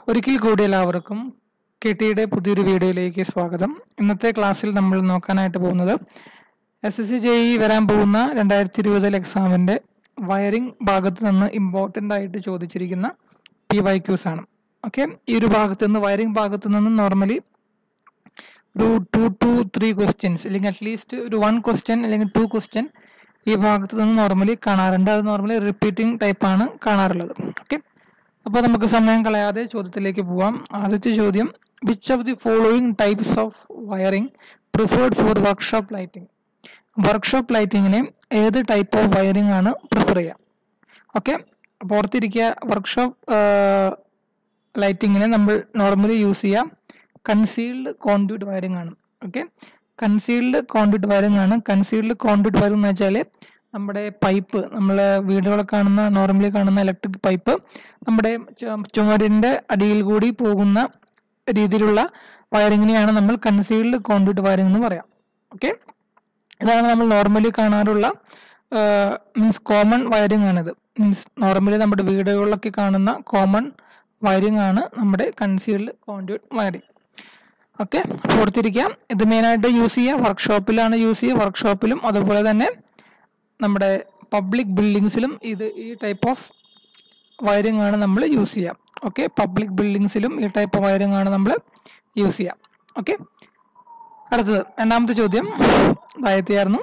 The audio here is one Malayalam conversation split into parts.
ഒരിക്കൽ കൂടി എല്ലാവർക്കും കെ ടിയുടെ പുതിയൊരു വീഡിയോയിലേക്ക് സ്വാഗതം ഇന്നത്തെ ക്ലാസ്സിൽ നമ്മൾ നോക്കാനായിട്ട് പോകുന്നത് S S C J E വരാൻ പോകുന്ന രണ്ടായിരത്തി ഇരുപതിൽ എക്സാമിൻ്റെ വയറിംഗ് ഭാഗത്ത് നിന്ന് ഇമ്പോർട്ടൻ്റ് ആയിട്ട് ചോദിച്ചിരിക്കുന്ന പി വൈ ക്യൂസ് ആണ് ഓക്കെ ഈ ഒരു ഭാഗത്ത് നിന്ന് വയറിംഗ് ഭാഗത്ത് നിന്ന് നോർമലി ഒരു ടു ടു ത്രീ ക്വസ്റ്റ്യൻസ് അല്ലെങ്കിൽ അറ്റ്ലീസ്റ്റ് ഒരു വൺ ക്വസ്റ്റ്യൻ അല്ലെങ്കിൽ ടു ക്വസ്റ്റ്യൻ ഈ ഭാഗത്ത് നിന്ന് നോർമലി കാണാറുണ്ട് അത് നോർമലി റിപ്പീറ്റിംഗ് ടൈപ്പാണ് കാണാറുള്ളത് ഓക്കെ അപ്പോൾ നമുക്ക് സമയം കളയാതെ ചോദ്യത്തിലേക്ക് പോവാം ആദ്യത്തെ ചോദ്യം which of the following types of wiring preferred for workshop lighting workshop ലൈറ്റിങ്ങിന് ഏത് ടൈപ്പ് ഓഫ് വയറിംഗ് ആണ് പ്രിഫർ ചെയ്യുക ഓക്കെ അപ്പോൾ ഓർത്തിരിക്കുക വർക്ക്ഷോപ്പ് ലൈറ്റിങ്ങിന് നമ്മൾ നോർമലി യൂസ് ചെയ്യുക കൺസീൽഡ് കോൺഡ്യൂട്ട് വയറിംഗ് ആണ് ഓക്കെ കൺസീൽഡ് കോൺഡ്യൂട്ട് വയറിംഗ് ആണ് കൺസീൽഡ് കോൺഡ്യൂട്ട് വയറിംഗ് എന്ന് വെച്ചാൽ നമ്മുടെ പൈപ്പ് നമ്മൾ വീടുകളിൽ കാണുന്ന നോർമലി കാണുന്ന ഇലക്ട്രിക് പൈപ്പ് നമ്മുടെ ചു- ചുമരിന്റെ അടിയിൽ കൂടി പോകുന്ന രീതിയിലുള്ള വയറിങ്ങിനെയാണ് നമ്മൾ കൺസീൽഡ് കോൺഡ്യൂട്ട് വയറിംഗ് എന്ന് പറയാം ഓക്കെ ഇതാണ് നമ്മൾ നോർമലി കാണാറുള്ള മീൻസ് കോമൺ വയറിംഗ് ആണിത് മീൻസ് നോർമലി നമ്മുടെ വീടുകളിലൊക്കെ കാണുന്ന കോമൺ വയറിംഗ് ആണ് നമ്മുടെ കൺസീൽഡ് കോൺഡ്യൂട്ട് വയറിംഗ് ഓക്കെ ഓർത്തിരിക്കാം ഇത് മെയിനായിട്ട് യൂസ് ചെയ്യുക വർക്ക്ഷോപ്പിലാണ് യൂസ് ചെയ്യുക വർക്ക്ഷോപ്പിലും അതുപോലെ തന്നെ നമ്മുടെ പബ്ലിക് ബിൽഡിങ്സിലും ഇത് ഈ ടൈപ്പ് ഓഫ് വയറിംഗ് ആണ് നമ്മൾ യൂസ് ചെയ്യുക ഓക്കെ പബ്ലിക് ബിൽഡിങ്സിലും ഈ ടൈപ്പ് ഓഫ് വയറിംഗ് ആണ് നമ്മൾ യൂസ് ചെയ്യുക ഓക്കെ അടുത്തത് രണ്ടാമത്തെ ചോദ്യം ആയിരുന്നു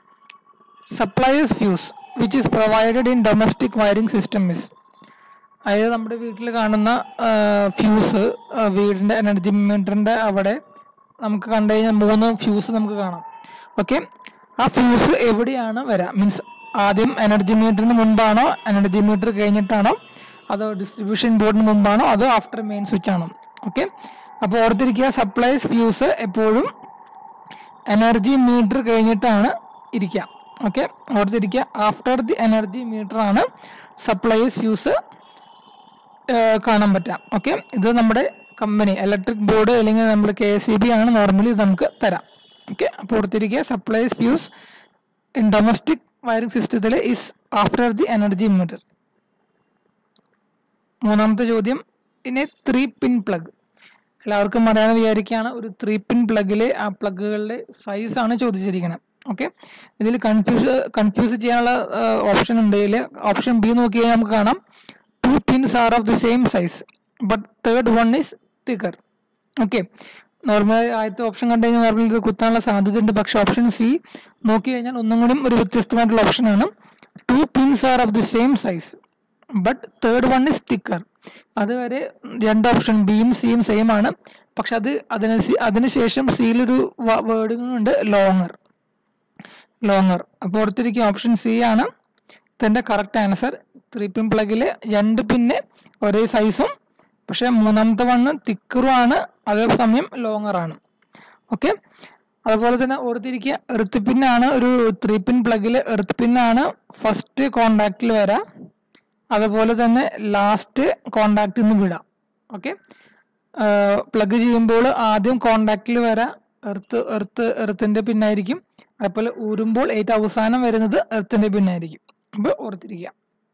supplies fuse which is provided in domestic wiring system is അതായത് നമ്മുടെ വീട്ടിൽ കാണുന്ന ഫ്യൂസ് വീടിന്റെ എനർജി മീറ്ററിന്റെ അവിടെ നമുക്ക് കണ്ടു കഴിഞ്ഞാൽ മൂന്ന് ഫ്യൂസ് നമുക്ക് കാണാം ഓക്കെ ആ ഫ്യൂസ് എവിടെയാണ് വരാ മീൻസ് ആദ്യം എനർജി മീറ്ററിന് മുമ്പാണോ എനർജി മീറ്റർ കഴിഞ്ഞിട്ടാണോ അതോ ഡിസ്ട്രിബ്യൂഷൻ ബോർഡിന് മുമ്പാണോ അതോ ആഫ്റ്റർ മെയിൻ സ്വിച്ച് ആണോ ഓക്കെ അപ്പോൾ ഓർത്തിരിക്കുക സപ്ലൈസ് ഫ്യൂസ് എപ്പോഴും എനർജി മീറ്റർ കഴിഞ്ഞിട്ടാണ് ഇരിക്കുക ഓക്കെ ഓർത്തിരിക്കുക ആഫ്റ്റർ ദി എനർജി മീറ്റർ ആണ് സപ്ലൈസ് ഫ്യൂസ് കാണാൻ പറ്റാം ഓക്കെ ഇത് നമ്മുടെ കമ്പനി ഇലക്ട്രിക് ബോർഡ് അല്ലെങ്കിൽ നമ്മൾ കെ എസ് ഇ ബി ആണ് നോർമലി ഇത് നമുക്ക് തരാം ഓക്കെ അപ്പോൾ ഓർത്തിരിക്കുക supplies fuse in domestic wiring സിസ്റ്റത്തിൽ is after the energy meter മൂന്നാമത്തെ ചോദ്യം ഇനി ത്രീ പിൻ പ്ലഗ് എല്ലാവർക്കും അറിയാതെ വിചാരിക്കുകയാണ് ഒരു ത്രീ പിൻ പ്ലഗിലെ ആ പ്ലഗുകളുടെ സൈസ് ആണ് ചോദിച്ചിരിക്കുന്നത് ഓക്കെ ഇതിൽ കൺഫ്യൂസ് കൺഫ്യൂസ് ചെയ്യാനുള്ള ഓപ്ഷൻ ഉണ്ട് ഇതിൽ ഓപ്ഷൻ ബി നോക്കി കഴിഞ്ഞാൽ നമുക്ക് കാണാം two pins are of the same size but third one is thicker okay normal ആദ്യത്തെ ഓപ്ഷൻ കണ്ടു കഴിഞ്ഞാൽ നോർമൽ ഇത് കുത്താനുള്ള സാധ്യതയുണ്ട് പക്ഷെ ഓപ്ഷൻ സി നോക്കി കഴിഞ്ഞാൽ ഒന്നും കൂടി ഒരു വ്യത്യസ്തമായിട്ടുള്ള ഓപ്ഷനാണ് two pins are of the same size but third one is thicker അതുവരെ രണ്ട് ഓപ്ഷൻ ബിയും സിയും സെയിം ആണ് പക്ഷെ അത് അതിന് സി- അതിനുശേഷം സിയിലൊരു വേർഡുകളുണ്ട് ലോങ്ങർ ലോങ്ങർ അപ്പോൾ ഓർത്തിരിക്കുക ഓപ്ഷൻ സി ആണ് ഇതിന്റെ കറക്റ്റ് ആൻസർ ത്രീ പിൻ പ്ലഗില് രണ്ട് പിന്നെ ഒരേ സൈസും പക്ഷെ മൂന്നാമത്തെ വണ്ണ് തിക്കറും ആണ് അതേസമയം ലോങ്ങർ ആണ് ഓക്കെ അതുപോലെ തന്നെ ഓർത്തിരിക്കുക എർത്ത് പിന്നാണ് ഒരു ത്രീ പിൻ പ്ലഗിൽ എർത്ത് പിന്നാണ് ഫസ്റ്റ് കോണ്ടാക്റ്റിൽ വരാം അതുപോലെ തന്നെ ലാസ്റ്റ് കോണ്ടാക്റ്റിൽ നിന്ന് വിടാം ഓക്കെ പ്ലഗ് ചെയ്യുമ്പോൾ ആദ്യം കോണ്ടാക്റ്റിൽ വരാം എർത്ത് എർത്ത് എർത്തിന്റെ പിന്നായിരിക്കും അതുപോലെ ഊരുമ്പോൾ ഏറ്റവും അവസാനം വരുന്നത് എർത്തിന്റെ പിന്നായിരിക്കും അപ്പോൾ ഓർത്തിരിക്കുക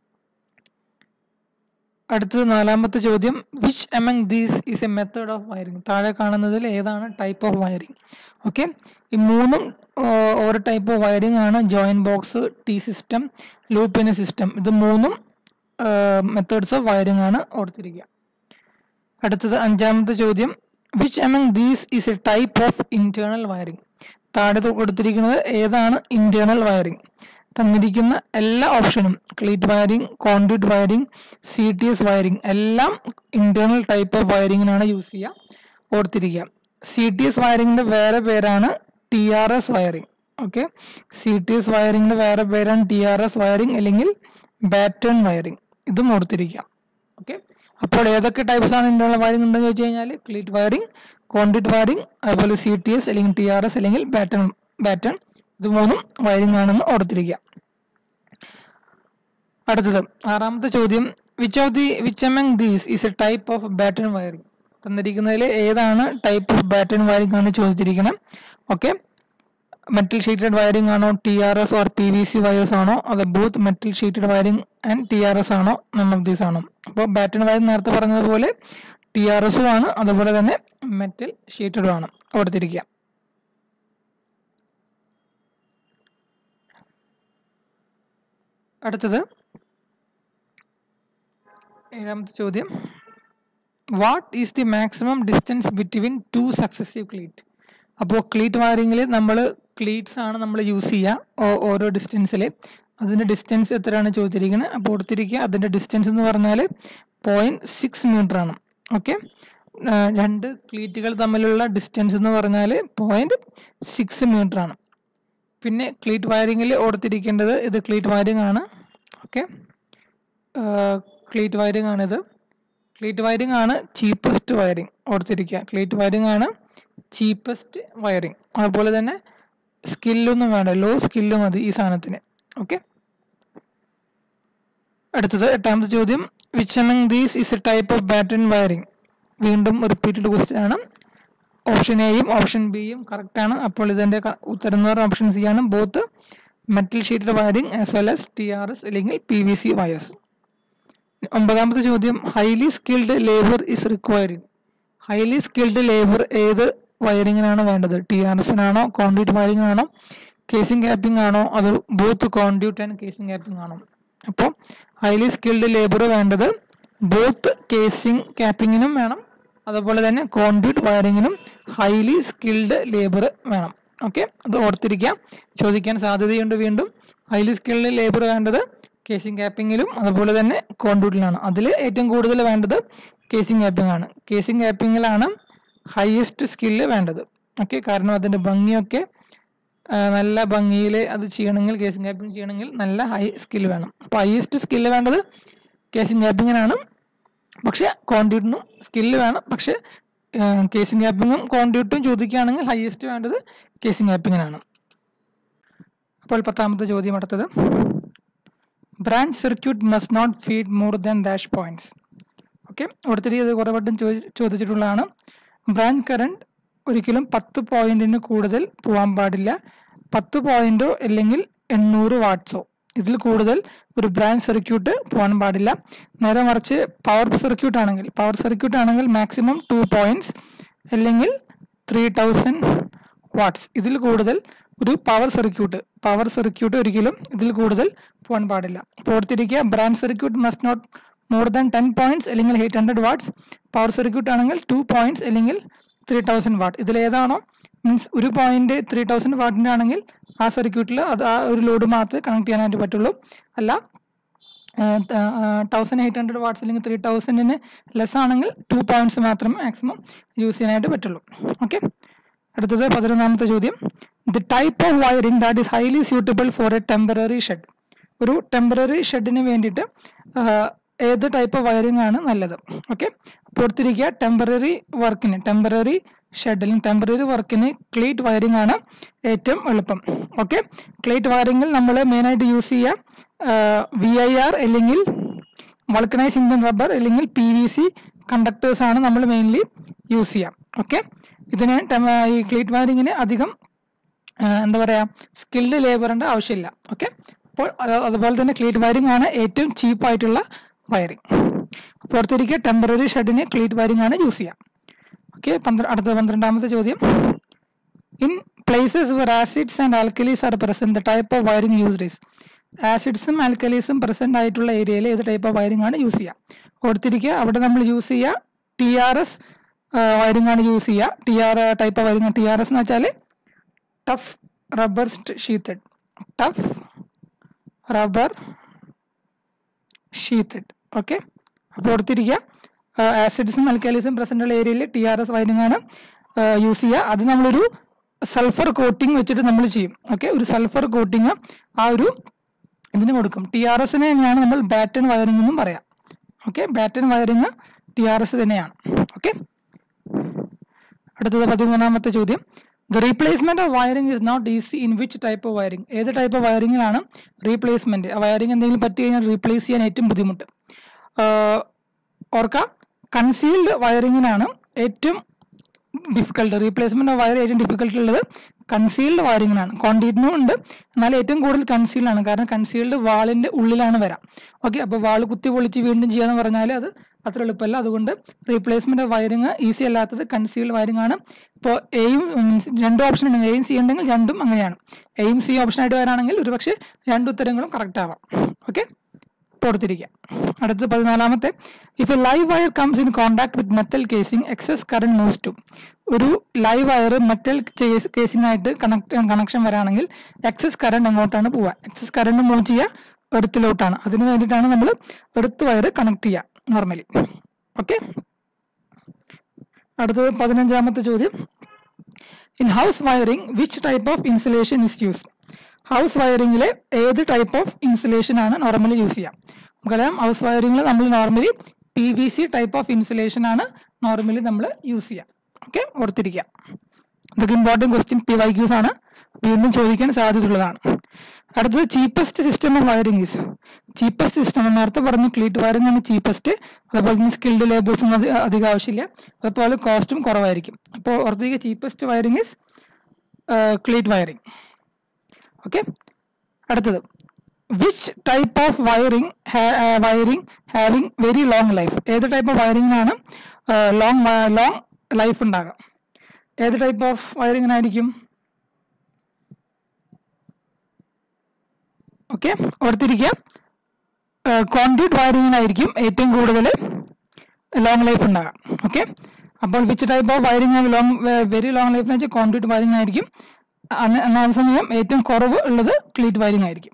അടുത്തത് നാലാമത്തെ ചോദ്യം which among these is a method of wiring താഴെ കാണുന്നതിൽ ഏതാണ് ടൈപ്പ് ഓഫ് വയറിംഗ് ഓക്കെ ഈ മൂന്നും ആഹ്, ഓരോ ടൈപ്പ് ഓഫ് വയറിംഗ് ആണ് ജോയിന്റ് ബോക്സ് ടി സിസ്റ്റം ലൂപ്പിന് സിസ്റ്റം ഇത് മൂന്നും മെത്തേഡ്സ് ഓഫ് വയറിംഗ് ആണ് ഓർത്തിരിക്കുക അടുത്തത് അഞ്ചാമത്തെ ചോദ്യം which among these is a type of internal wiring താഴെ കൊടുത്തിരിക്കുന്നത് ഏതാണ് ഇന്റേണൽ വയറിംഗ് തന്നിരിക്കുന്ന എല്ലാ ഓപ്ഷനും cleat wiring conduit wiring C T S wiring എല്ലാം ഇന്റേണൽ ടൈപ്പ് ഓഫ് വയറിംഗിനാണ് യൂസ് ചെയ്യുക ഓർത്തിരിക്കുക സി ടി എസ് വയറിംഗിന്റെ വേറെ പേരാണ് T R S wiring okay C T S വയറിംഗിന്റെ വേറെ പേരാണ് ടി ആർ എസ് വയറിംഗ് അല്ലെങ്കിൽ ബാറ്റേൺ വയറിംഗ് ഇതും ഓർത്തിരിക്കുക ഓക്കെ അപ്പോൾ ഏതൊക്കെ ടൈപ്സ് ആണ് ഇന്റേണൽ വയറിംഗ് ഉണ്ടെന്ന് ചോദിച്ചു കഴിഞ്ഞാൽ ക്ലീറ്റ് വയറിംഗ് കോൺഡ്യൂട്ട് വയറിംഗ് അതുപോലെ സി ടി എസ് അല്ലെങ്കിൽ ടി ആർ എസ് അല്ലെങ്കിൽ ബാറ്റൺ ബാറ്റൺ ഇത് മൂന്നും വയറിംഗ് ആണെന്ന് ഓർത്തിരിക്കുക അടുത്തത് ആറാമത്തെ ചോദ്യം which of the which among these is a type of batten wiring തന്നിരിക്കുന്നതിൽ ഏതാണ് ടൈപ്പ് ഓഫ് ബാറ്റൺ വയറിംഗ് ആണ് ചോദിച്ചിരിക്കുന്നത് ഓക്കെ മെറ്റൽ ഷീറ്റഡ് വയറിംഗ് ആണോ T R S or P V C wires ആണോ അത് both metal sheathed wiring and T R S ആണോ നൺ ഓഫ് ദീസ് ആണോ അപ്പോൾ ബാറ്റൺ വയറിംഗ് നേരത്തെ പറഞ്ഞതുപോലെ ടി ടി ആർ എസും ആണ് അതുപോലെ തന്നെ മെറ്റൽ ഷീറ്റഡും ആണ് ഓർത്തിരിക്കുക അടുത്തത് ഏഴാമത്തെ ചോദ്യം what is the maximum distance between two successive cleat അപ്പോൾ ക്ലീറ്റ് വയറിങ്ങിൽ നമ്മൾ ക്ലീറ്റ്സ് ആണ് നമ്മൾ യൂസ് ചെയ്യുക ഓ- ഓരോ ഡിസ്റ്റൻസിൽ അതിൻ്റെ ഡിസ്റ്റൻസ് എത്രയാണ് ചോദിച്ചിരിക്കുന്നത് അപ്പോൾ കൊടുത്തിരിക്കുക അതിൻ്റെ ഡിസ്റ്റൻസ് എന്ന് പറഞ്ഞാൽ പോയിൻറ്റ് സിക്സ് മീറ്റർ ആണ് ഓക്കെ രണ്ട് ക്ലീറ്റുകൾ തമ്മിലുള്ള ഡിസ്റ്റൻസ് എന്ന് പറഞ്ഞാൽ പോയിൻറ്റ് സിക്സ് മീറ്റർ ആണ് പിന്നെ ക്ലീറ്റ് വയറിങ്ങിൽ ഓർത്തിരിക്കേണ്ടത് ഇത് ക്ലീറ്റ് വയറിംഗ് ആണ് ഓക്കെ ക്ലീറ്റ് വയറിംഗ് ആണിത് ക്ലീറ്റ് വയറിംഗ് ആണ് ചീപ്പസ്റ്റ് വയറിംഗ് ഓർത്തിരിക്കുക ക്ലീറ്റ് വയറിംഗ് ആണ് ചീപ്പസ്റ്റ് വയറിംഗ് അതുപോലെ തന്നെ സ്കില്ലൊന്നും വേണ്ട ലോ സ്കില്ല് മതി ഈ സാധനത്തിന് ഓക്കെ അടുത്തത് എട്ടാമത്തെ ചോദ്യം which among these is a type of batten wiring വീണ്ടും റിപ്പീറ്റഡ് ക്വസ്റ്റ്യൻ ആണ് ഓപ്ഷൻ എയും ഓപ്ഷൻ ബിയും കറക്റ്റ് ആണ് അപ്പോൾ ഇതിന്റെ ക- ഉത്തരം എന്ന് പറഞ്ഞ ഓപ്ഷൻ സി ആണ് both metal sheathed wiring as well as T R S അല്ലെങ്കിൽ പി വി സി വയേഴ്സ് ഒമ്പതാമത്തെ ചോദ്യം highly skilled labour is requiring highly skilled labour ഏത് വയറിങ്ങിനാണ് വേണ്ടത് ടി ആർ എസിനാണോ കോൺഡ്യൂട്ട് വയറിംഗിനാണോ കേസിംഗ് ക്യാപ്പിംഗ് ആണോ അത് both conduit and casing capping ആണോ അപ്പോൾ ഹൈലി സ്കിൽഡ് ലേബർ വേണ്ടത് ബോത്ത് കേസിംഗ് ക്യാപ്പിങ്ങിനും വേണം അതുപോലെ തന്നെ കോൺഡ്യൂട്ട് വയറിങ്ങിനും ഹൈലി സ്കിൽഡ് ലേബർ വേണം ഓക്കെ അത് ഓർത്തിരിക്കാം ചോദിക്കാൻ സാധ്യതയുണ്ട് വീണ്ടും ഹൈലി സ്കിൽഡ് ലേബർ വേണ്ടത് കേസിംഗ് ക്യാപ്പിങ്ങിലും അതുപോലെ തന്നെ കോൺഡ്യൂട്ടിലാണ് അതിൽ ഏറ്റവും കൂടുതൽ വേണ്ടത് കേസിംഗ് ക്യാപ്പിംഗ് ആണ് കേസിംഗ് ക്യാപ്പിങ്ങിലാണ് ഹയസ്റ്റ് സ്കില്ല് വേണ്ടത് ഓക്കെ കാരണം അതിൻ്റെ ഭംഗിയൊക്കെ ആ, നല്ല ഭംഗിയിൽ അത് ചെയ്യണമെങ്കിൽ കേസിംഗ് ക്യാപ്പിംഗ് ചെയ്യണമെങ്കിൽ നല്ല ഹൈ സ്കിൽ വേണം അപ്പോൾ ഹയസ്റ്റ് സ്കില്ല് വേണ്ടത് കേസിംഗ് ക്യാപ്പിങ്ങിനാണ് പക്ഷേ കോൺഡ്യൂട്ടിനും സ്കില്ല് വേണം പക്ഷേ കേസിംഗ് ക്യാപ്പിങ്ങും കോൺഡ്യൂട്ടും ചോദിക്കുകയാണെങ്കിൽ ഹയസ്റ്റ് വേണ്ടത് കേസിംഗ് ക്യാപ്പിങ്ങിനാണ് അപ്പോൾ പത്താമത്തെ ചോദ്യം അടുത്തത് branch circuit must not feed more than dash points okay ഒത്തിരി ഇത് കുറേ വട്ടം ചോദി- ചോദിച്ചിട്ടുള്ളതാണ് ബ്രാഞ്ച് കറണ്ട് ഒരിക്കലും പത്ത് പോയിന്റിന് കൂടുതൽ പോകാൻ പാടില്ല പത്ത് പോയിന്റോ അല്ലെങ്കിൽ എണ്ണൂറ് വാട്ട്സോ ഇതിൽ കൂടുതൽ ഒരു ബ്രാഞ്ച് സർക്യൂട്ട് പോകാൻ പാടില്ല നേരെ മറിച്ച് പവർ സർക്യൂട്ട് ആണെങ്കിൽ പവർ സർക്യൂട്ട് ആണെങ്കിൽ മാക്സിമം ടു പോയിന്റ്സ് അല്ലെങ്കിൽ ത്രീ തൗസൻഡ് വാട്ട്സ് ഇതിൽ കൂടുതൽ ഒരു പവർ സർക്യൂട്ട് പവർ സർക്യൂട്ട് ഒരിക്കലും ഇതിൽ കൂടുതൽ പോകാൻ പാടില്ല അപ്പോൾ ഓർത്തിരിക്കുക branch circuit must not more than ten points അല്ലെങ്കിൽ eight hundred watts power circuit ആണെങ്കിൽ ടു പോയിന്റ്സ് അല്ലെങ്കിൽ ത്രീ തൗസൻഡ് വാട്ട് ഇതിൽ ഏതാണോ മീൻസ് ഒരു പോയിന്റ് ത്രീ തൗസൻഡ് വാട്ടിൻ്റെ ആണെങ്കിൽ ആ സർക്യൂട്ടിൽ അത് ആ ഒരു ലോഡ് മാത്രമേ കണക്ട് ചെയ്യാനായിട്ട് പറ്റുള്ളൂ അല്ല തൗസൻഡ് എയ്റ്റ് ഹൺഡ്രഡ് വാട്ട്സ് അല്ലെങ്കിൽ ത്രീ തൗസൻഡിന് ലെസ് ആണെങ്കിൽ ടു പോയിന്റ്സ് മാത്രമേ മാക്സിമം യൂസ് ചെയ്യാനായിട്ട് പറ്റുള്ളൂ ഓക്കെ അടുത്തത് പതിനൊന്നാമത്തെ ചോദ്യം the type of wiring that is highly suitable for a temporary shed ഒരു ടെമ്പററി ഷെഡിന് വേണ്ടിയിട്ട് ആ, ഏത് ടൈപ്പ് വയറിംഗ് ആണ് നല്ലത് ഓക്കെ ഓർത്തിരിക്കുക ടെമ്പററി വർക്കിന് ടെമ്പററി ഷെഡിൽ ടെമ്പററി വർക്കിന് ക്ലീറ്റ് വയറിംഗ് ആണ് ഏറ്റവും എളുപ്പം ഓക്കെ ക്ലീറ്റ് വയറിംഗിൽ നമ്മൾ മെയിനായിട്ട് യൂസ് ചെയ്യുക വി ഐ ആർ അല്ലെങ്കിൽ വൾക്കനൈസ് ഇന്ത്യൻ റബ്ബർ അല്ലെങ്കിൽ പി വി സി കണ്ടക്ടേഴ്സ് ആണ് നമ്മൾ മെയിൻലി യൂസ് ചെയ്യുക ഓക്കെ ഇതിന് ടെമ- ഈ ക്ലീറ്റ് വയറിങ്ങിന് അധികം ആ, എന്താ പറയുക സ്കിൽഡ് ലേബറിൻ്റെ ആവശ്യമില്ല ഓക്കെ അപ്പോൾ അത് അതുപോലെ തന്നെ ക്ലീറ്റ് വയറിംഗ് ആണ് ഏറ്റവും ചീപ്പ് ആയിട്ടുള്ള വയറിംഗ് അപ്പോൾ ഓർത്തിരിക്കുക ടെമ്പററി ഷെഡിന് ക്ലീറ്റ് വയറിംഗ് ആണ് യൂസ് ചെയ്യുക ഓക്കെ അടുത്ത പന്ത്രണ്ടാമത്തെ ചോദ്യം in places where acids and alkalis are present the type of wiring used is ആസിഡ്സും ആൽക്കലീസും പ്രസന്റ് ആയിട്ടുള്ള ഏരിയയിൽ ഏത് ടൈപ്പ് ഓഫ് വയറിംഗ് ആണ് യൂസ് ചെയ്യുക കൊടുത്തിരിക്കുക അവിടെ നമ്മൾ യൂസ് ചെയ്യുക ടി ആർ എസ് വയറിംഗ് ആണ് യൂസ് ചെയ്യുക T R type of wiring T R S എന്ന് വെച്ചാൽ tough rubber sheathed tough rubber sheathed okay അപ്പോൾ ഓർത്തിരിക്കുക ആസിഡ്സും അൽക്കാലിസും പ്രസന്റ് ഉള്ള ഏരിയയിൽ ടി ആർ എസ് വയറിംഗ് ആണ് യൂസ് ചെയ്യുക അത് നമ്മളൊരു സൾഫർ കോട്ടിംഗ് വെച്ചിട്ട് നമ്മൾ ചെയ്യും ഓക്കെ ഒരു സൾഫർ കോട്ടിങ് ആ ഒരു ഇതിന് കൊടുക്കും ടി ആർ എസിനെ തന്നെയാണ് നമ്മൾ ബാറ്റൺ വയറിംഗ് എന്നും പറയാം okay batten wiring T R S തന്നെയാണ് ഓക്കെ അടുത്തത് പതിമൂന്നാമത്തെ ചോദ്യം the replacement of wiring is not easy in which type of wiring ഏത് ടൈപ്പ് ഓഫ് വയറിംഗിലാണ് റീപ്ലേസ്മെന്റ് ആ വയറിംഗ് എന്തെങ്കിലും പറ്റി കഴിഞ്ഞാൽ റീപ്ലേസ് ചെയ്യാൻ ഏറ്റവും ബുദ്ധിമുട്ട് ആഹ് ഓർക്കാം കൺസീൽഡ് വയറിങ്ങിനാണ് ഏറ്റവും ഡിഫിക്കൽട്ട് റീപ്ലേസ്മെന്റ് ഓഫ് വയർ ഏറ്റവും ഡിഫിക്കൽട്ട് ഉള്ളത് കൺസീൽഡ് വയറിങ്ങിനാണ് കോൺക്രീറ്റിനും ഉണ്ട് എന്നാൽ ഏറ്റവും കൂടുതൽ കൺസീൽഡ് ആണ് കാരണം കൺസീൽഡ് വാളിന്റെ ഉള്ളിലാണ് വരാം ഓക്കെ അപ്പോൾ വാൾ കുത്തി പൊളിച്ച് വീണ്ടും ചെയ്യാന്ന് പറഞ്ഞാൽ അത് അത്ര എളുപ്പമല്ല അതുകൊണ്ട് റീപ്ലേസ്മെന്റ് ഓഫ് വയറിങ് ഈസി അല്ലാത്തത് കൺസീൽഡ് വയറിംഗ് ആണ് ഇപ്പോൾ എയും മീൻസ് രണ്ട് ഓപ്ഷൻ ഉണ്ടെങ്കിൽ എയും സി ഉണ്ടെങ്കിൽ രണ്ടും അങ്ങനെയാണ് എയും സി ഓപ്ഷൻ ആയിട്ട് വരാണെങ്കിൽ ഒരുപക്ഷെ രണ്ട് ഉത്തരങ്ങളും കറക്റ്റ് ആവാം ഓക്കെ കൊടുത്തിരിക്കുക അടുത്ത പതിനാലാമത്തെ if a live wire comes in contact with metal casing excess current moves to ഒരു ലൈവ് വയർ മെറ്റൽ കേസിംഗ് ആയിട്ട് കണക്ട് കണക്ഷൻ വരാണെങ്കിൽ എക്സസ് കറണ്ട് എങ്ങോട്ടാണ് പോവുക എക്സസ് കറണ്ട് മൂവ് ചെയ്യുക എർത്തിലോട്ടാണ് അതിന് വേണ്ടിയിട്ടാണ് നമ്മൾ എർത്ത് വയർ കണക്ട് ചെയ്യുക നോർമലി ഓക്കെ അടുത്തത് പതിനഞ്ചാമത്തെ ചോദ്യം in house wiring which type of insulation is use house വയറിംഗിലെ ഏത് ടൈപ്പ് ഓഫ് ഇൻസുലേഷൻ ആണ് നോർമലി യൂസ് ചെയ്യുക നമുക്കറിയാം ഹൗസ് വയറിംഗിൽ നമ്മൾ normally P V C type of insulation ആണ് നോർമലി നമ്മൾ യൂസ് ചെയ്യുക ഓക്കെ ഓർത്തിരിക്കുക ഇതൊക്കെ important question P Y Qs ആണ് വീണ്ടും ചോദിക്കാൻ സാധ്യതയുള്ളതാണ് അടുത്തത് cheapest system of wiring is cheapest system നേരത്തെ പറഞ്ഞു ക്ലീറ്റ് വയറിംഗ് ആണ് ചീപ്പസ്റ്റ് അതുപോലെ തന്നെ സ്കിൽഡ് ലേബേഴ്സ് ഒന്നും അധി- അധികം ആവശ്യമില്ല അതുപോലെ കോസ്റ്റും കുറവായിരിക്കും അപ്പോൾ ഓർത്തിരിക്കുക cheapest wiring is cleat wiring okay അടുത്തത് which type of wiring wiring having very long life ഏത് ടൈപ്പ് ഓഫ് വയറിംഗിനാണ് ലോങ് ലോങ് ലൈഫ് ഉണ്ടാകുക ഏത് ടൈപ്പ് ഓഫ് വയറിംഗിനായിരിക്കും ഓക്കെ ഓർത്തിരിക്കുക കോൺക്രീറ്റ് വയറിങ്ങിനായിരിക്കും ഏറ്റവും കൂടുതൽ ലോങ് ലൈഫ് ഉണ്ടാകാം ഓക്കെ അപ്പോൾ which type of wiring long very long life എന്ന് വെച്ചാൽ കോൺക്രീറ്റ് വയറിംഗ് ആയിരിക്കും അന്ന് എന്നാൽ സമയം ഏറ്റവും കുറവ് ഉള്ളത് ക്ലീറ്റ് വയറിംഗ് ആയിരിക്കും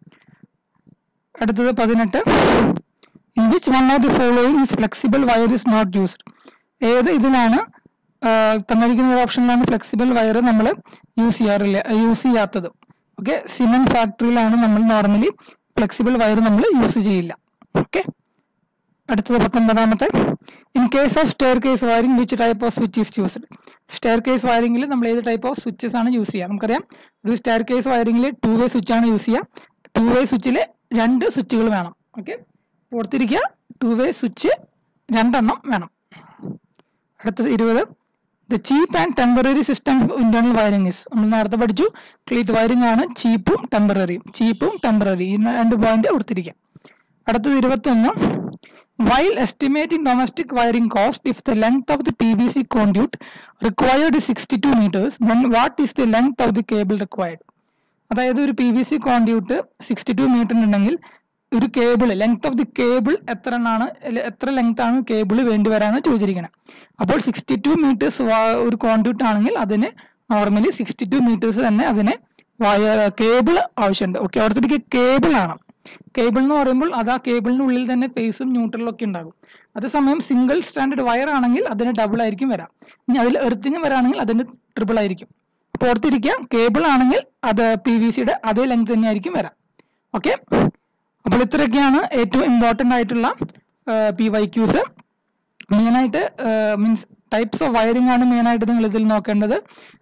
അടുത്തത് പതിനെട്ട് in which one of the following is flexible wire is not used ഏത് ഇതിലാണ് ആ, തന്നിരിക്കുന്ന ഓപ്ഷനിലാണ് ഫ്ലെക്സിബിൾ വയർ നമ്മൾ യൂസ് ചെയ്യാറില്ല യൂസ് ചെയ്യാത്തത് ഓക്കെ സിമെന്റ് ഫാക്ടറിയിലാണ് നമ്മൾ നോർമലി ഫ്ലെക്സിബിൾ വയർ നമ്മൾ യൂസ് ചെയ്യില്ല ഓക്കെ അടുത്തത് പത്തൊമ്പതാമത്തെ in case of staircase wiring which type of switch is used staircase വയറിംഗിൽ നമ്മൾ ഏത് ടൈപ്പ് ഓഫ് സ്വിച്ചസ് ആണ് യൂസ് ചെയ്യുക നമുക്കറിയാം ഒരു സ്റ്റെയർ കേസ് വയറിംഗിൽ ടു വേ സ്വിച്ച് ആണ് യൂസ് ചെയ്യുക ടു വേ സ്വിച്ചിൽ രണ്ട് സ്വിച്ചുകൾ വേണം ഓക്കെ ഓർത്തിരിക്കുക ടു വേ സ്വിച്ച് രണ്ടെണ്ണം വേണം അടുത്തത് ഇരുപത് the cheap and temporary system internal wiring is നമ്മൾ നേരത്തെ പഠിച്ചു ക്ലീറ്റ് വയറിംഗ് ആണ് ചീപ്പും ടെമ്പററിയും ചീപ്പും ടെമ്പററി ഈ രണ്ട് പോയിന്റ് ഓർത്തിരിക്കുക അടുത്തത് ഇരുപത്തൊന്ന് while estimating domestic wiring cost if the length of the P V C conduit required sixty two metres then what is the length of the cable required അതായത് ഒരു P V C conduit sixty two metre ഉണ്ടെങ്കിൽ ഒരു cable length of the cable എത്ര എണ്ണാണ് അല്ലെ എത്ര ലെങ്ത് ആണ് കേബിൾ വേണ്ടി വരാന്ന് ചോദിച്ചിരിക്കുന്നത് അപ്പോൾ സിക്സ്റ്റി ടു മീറ്റേഴ്സ് ഒരു കോൺഡ്യൂട്ട് ആണെങ്കിൽ അതിന് നോർമലി സിക്സ്റ്റി ടു മീറ്റേഴ്സ് തന്നെ അതിന് വയർ കേബിൾ ആവശ്യമുണ്ട് ഓക്കെ അവിടുത്തെ കേബിൾ ആണ് കേബിൾ എന്ന് പറയുമ്പോൾ അത് ആ കേബിളിന്റെ ഉള്ളിൽ തന്നെ ഫേസും ന്യൂട്രലും ഒക്കെ ഉണ്ടാകും അതേസമയം സിംഗിൾ സ്റ്റാൻഡേർഡ് വയർ ആണെങ്കിൽ അതിന് ഡബിൾ ആയിരിക്കും വരാം ഇനി അതിൽ എർത്തിങ് വരാണെങ്കിൽ അതിന് ട്രിപ്പിൾ ആയിരിക്കും അപ്പോൾ ഓർത്തിരിക്കുക കേബിൾ ആണെങ്കിൽ അത് പി വി സിയുടെ അതേ ലെങ്ത് തന്നെ ആയിരിക്കും വരാം ഓക്കെ അപ്പോൾ ഇത്രയൊക്കെയാണ് ഏറ്റവും ഇമ്പോർട്ടൻ്റ് ആയിട്ടുള്ള പി വൈ ക്യൂസ് മെയിനായിട്ട് മീൻസ് ടൈപ്സ് ഓഫ് വയറിംഗ് ആണ് മെയിനായിട്ട് നിങ്ങൾ ഇതിൽ നോക്കേണ്ടത്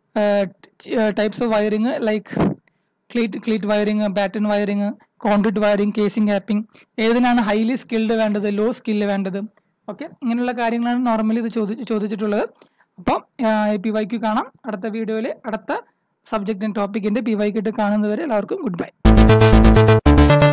types of wiring like cleat cleat wiring batten wiring concrete wiring casing capping ഏതിനാണ് ഹൈലി സ്കിൽഡ് വേണ്ടത് ലോ സ്കില്ല് വേണ്ടത് ഓക്കെ ഇങ്ങനെയുള്ള കാര്യങ്ങളാണ് നോർമലി ഇത് ചോദി ചോദിച്ചിട്ടുള്ളത് അപ്പം പി വൈക്ക് കാണാം അടുത്ത വീഡിയോയിൽ അടുത്ത സബ്ജക്റ്റിൻ്റെ ടോപ്പിക്കിൻ്റെ പി വൈക്കിട്ട് കാണുന്നവരെ എല്ലാവർക്കും ഗുഡ് ബൈ